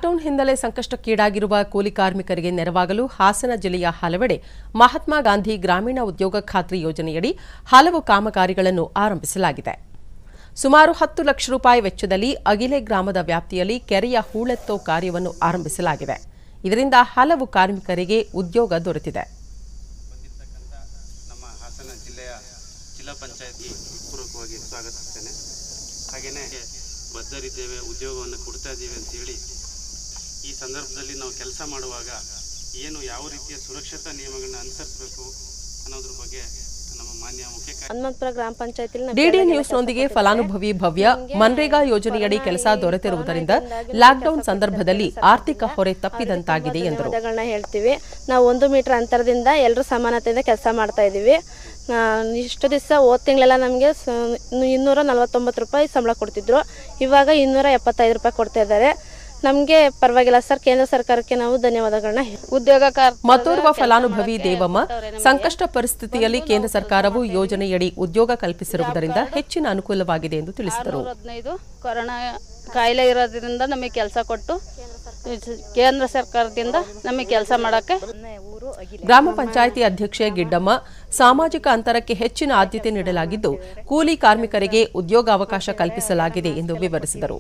lockdown ಹಿನ್ನೆಲೆ ಸಂಕಷ್ಟಕ್ಕೀಡಾಗಿರುವ ಕೂಲಿ ಕಾರ್ಮಿಕರಿಗೆ ನೆರವಾಗಲು ಹಾಸನ ಜಿಲ್ಲೆಯ ಹಲವೆಡೆ ಮಹಾತ್ಮ ಗಾಂಧಿ ಗ್ರಾಮೀಣ ಉದ್ಯೋಗ ಖಾತ್ರಿ ಯೋಜನೆಯಡಿ ಹಲವು ಕಾಮಗಾರಿಗಳನ್ನು ಆರಂಭಿಸಲಾಗಿದೆ ಸುಮಾರು ಹತ್ತು ಲಕ್ಷ ರೂಪಾಯಿ ವೆಚ್ಚದಲ್ಲಿ ಅಗಿಲೆ ಗ್ರಾಮದ ವ್ಯಾಪ್ತಿಯಲ್ಲಿ ಕೆರೆಯ ಹೂಳೆತ್ತೋ ಕಾರ್ಯವನ್ನು ಆರಂಭಿಸಲಾಗಿದೆ ಇದರಿಂದ ಹಲವು ಕಾರ್ಮಿಕರಿಗೆ ಉದ್ಯೋಗ ದೊರೆತಿದೆ ಬಂದಿರತಕ್ಕಂಥ ನಮ್ಮ ಹಾಸನ ಜಿಲ್ಲೆಯ ಜಿಲ್ಲಾ ಪಂಚಾಯತ್ಗೆ ಪೂರ್ವಕವಾಗಿ ಸ್ವಾಗತಿಸ್ತೇನೆ ಹಾಗೆಯೇ ಬದ್ಧರಿದ್ದೇವೆ ಉದ್ಯೋಗವನ್ನು ಕೊಡ್ತಾ ಇದ್ದೀವಿ ಅಂತೇಳಿ ಈ ಸಂದರ್ಭದಲ್ಲಿ ನಾವು ಕೆಲಸ ಮಾಡುವಾಗ ಏನು ಯಾವ ರೀತಿಯ ಸುರಕ್ಷತಾ ನಿಯಮಗಳನ್ನ ಅನುಸರಿಸಬೇಕು ಅನ್ನೋದ್ರ ಬಗ್ಗೆ ನಮ್ಮ ಮಾನ್ಯ ಮುಖ್ಯ ಕಾರ್ಯ ಹನುಮಂತಪುರ ಗ್ರಾಮ ಪಂಚಾಯತಿಲಿ ಡಿಡಿ ನ್ಯೂಸ್ನೊಂದಿಗೆ ಫಲಾನುಭವಿ ಭವ್ಯ ಮನ್ರೇಗಾ ಯೋಜನೆಯಡಿ ಕೆಲಸ ದೊರೆತಿರುವುದರಿಂದ ಲಾಕ್ಡೌನ್ ಸಂದರ್ಭದಲ್ಲಿ ಆರ್ಥಿಕ ಹೊರೆ ತಪ್ಪಿದಂತಾಗಿದೆ ಎಂದರು ಧನ್ಯವಾದಗಳನ್ನ ಹೇಳ್ತೀವಿ ನಾವು ಒಂದು ಮೀಟರ್ ಅಂತರದಿಂದ ಎಲ್ಲರೂ ಸಮಾನತೆಯಿಂದ ಕೆಲಸ ಮಾಡ್ತಾ ಇದ್ದೀವಿ ಆ, ಇಷ್ಟು ದಿವಸ ಹೋದ ತಿಂಗಳೆಲ್ಲ ನಮಗೆ ಇನ್ನೂರ ನಲ್ವತ್ತೊಂಬತ್ತು ರೂಪಾಯಿ ಸಂಬಳ ಕೊಡ್ತಿದ್ರು ಇವಾಗ ಇನ್ನೂರ ಎಪ್ಪತ್ತೈದು ರೂಪಾಯಿ ಕೊಡ್ತಾ ಇದ್ದಾರೆ ನಮಗೆ ಪರವಾಗಿಲ್ಲ ಸರ್ ಕೇಂದ್ರ ಸರ್ಕಾರಕ್ಕೆ ನಾವು ಧನ್ಯವಾದಗಳನ್ನ ಉದ್ಯೋಗ ಮತ್ತೋರ್ವ ಫಲಾನುಭವಿ ದೇವಮ್ಮ ಸಂಕಷ್ಟ ಪರಿಸ್ಥಿತಿಯಲ್ಲಿ ಕೇಂದ್ರ ಸರ್ಕಾರವು ಯೋಜನೆಯಡಿ ಉದ್ಯೋಗ ಕಲ್ಪಿಸಿರುವುದರಿಂದ ಹೆಚ್ಚಿನ ಅನುಕೂಲವಾಗಿದೆ ಎಂದು ತಿಳಿಸಿದರು ಹದಿನೈದು ಕೊರೋನಾ ಕಾಯಿಲೆ ಇರೋದ್ರಿಂದ ನಮಗೆ ಕೆಲಸ ಕೊಟ್ಟು ಕೇಂದ್ರ ಸರ್ಕಾರದಿಂದ ನಮಗೆ ಕೆಲಸ ಮಾಡೋಕ್ಕೆ ಗ್ರಾಮ ಪಂಚಾಯಿತಿ ಅಧ್ಯಕ್ಷೆ ಗಿಡ್ಡಮ್ಮ ಸಾಮಾಜಿಕ ಅಂತರಕ್ಕೆ ಹೆಚ್ಚಿನ ಆದ್ಯತೆ ನೀಡಲಾಗಿದ್ದು ಕೂಲಿ ಕಾರ್ಮಿಕರಿಗೆ ಉದ್ಯೋಗಾವಕಾಶ ಕಲ್ಪಿಸಲಾಗಿದೆ ಎಂದು ವಿವರಿಸಿದರು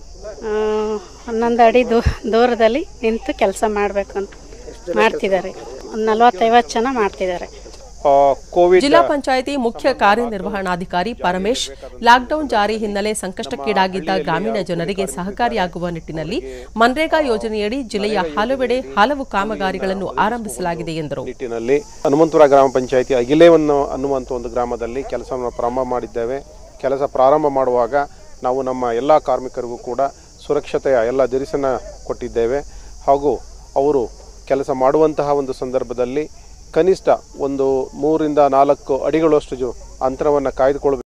ಹನ್ನೊಂದು ಅಡಿ ದೂ ದೂರದಲ್ಲಿ ನಿಂತು ಕೆಲಸ ಮಾಡಬೇಕು ಅಂತ ಮಾಡ್ತಿದ್ದಾರೆ ಒಂದು ನಲ್ವತ್ತೈವತ್ತು ಜನ ಮಾಡ್ತಿದ್ದಾರೆ ಕೋವಿಡ್ ಜಿಲ್ಲಾ ಪಂಚಾಯಿತಿ ಮುಖ್ಯ ಕಾರ್ಯನಿರ್ವಹಣಾಧಿಕಾರಿ ಪರಮೇಶ್ ಲಾಕ್ಡೌನ್ ಜಾರಿ ಹಿನ್ನೆಲೆ ಸಂಕಷ್ಟಕ್ಕೀಡಾಗಿದ್ದ ಗ್ರಾಮೀಣ ಜನರಿಗೆ ಸಹಕಾರಿಯಾಗುವ ನಿಟ್ಟಿನಲ್ಲಿ ಮನ್ರೇಗಾ ಯೋಜನೆಯಡಿ ಜಿಲ್ಲೆಯ ಹಲವೆಡೆ ಹಲವು ಕಾಮಗಾರಿಗಳನ್ನು ಆರಂಭಿಸಲಾಗಿದೆ ಎಂದರು ನಿಟ್ಟಿನಲ್ಲಿ ಹನುಮಂತಪುರ ಗ್ರಾಮ ಪಂಚಾಯಿತಿ ಅಗಿಲೇವನ್ನು ಅನ್ನುವಂಥ ಒಂದು ಗ್ರಾಮದಲ್ಲಿ ಕೆಲಸವನ್ನು ಪ್ರಾರಂಭ ಮಾಡಿದ್ದೇವೆ ಕೆಲಸ ಪ್ರಾರಂಭ ಮಾಡುವಾಗ ನಾವು ನಮ್ಮ ಎಲ್ಲ ಕಾರ್ಮಿಕರಿಗೂ ಕೂಡ ಸುರಕ್ಷತೆಯ ಎಲ್ಲ ದಿರಿಸನ್ನು ಕೊಟ್ಟಿದ್ದೇವೆ ಹಾಗೂ ಅವರು ಕೆಲಸ ಮಾಡುವಂತಹ ಒಂದು ಸಂದರ್ಭದಲ್ಲಿ ಕನಿಷ್ಠ ಒಂದು ಮೂರಿಂದ ನಾಲ್ಕು ಅಡಿಗಳಷ್ಟು ಜೊ ಅಂತರವನ್ನು ಕಾಯ್ದುಕೊಳ್ಬೇಕು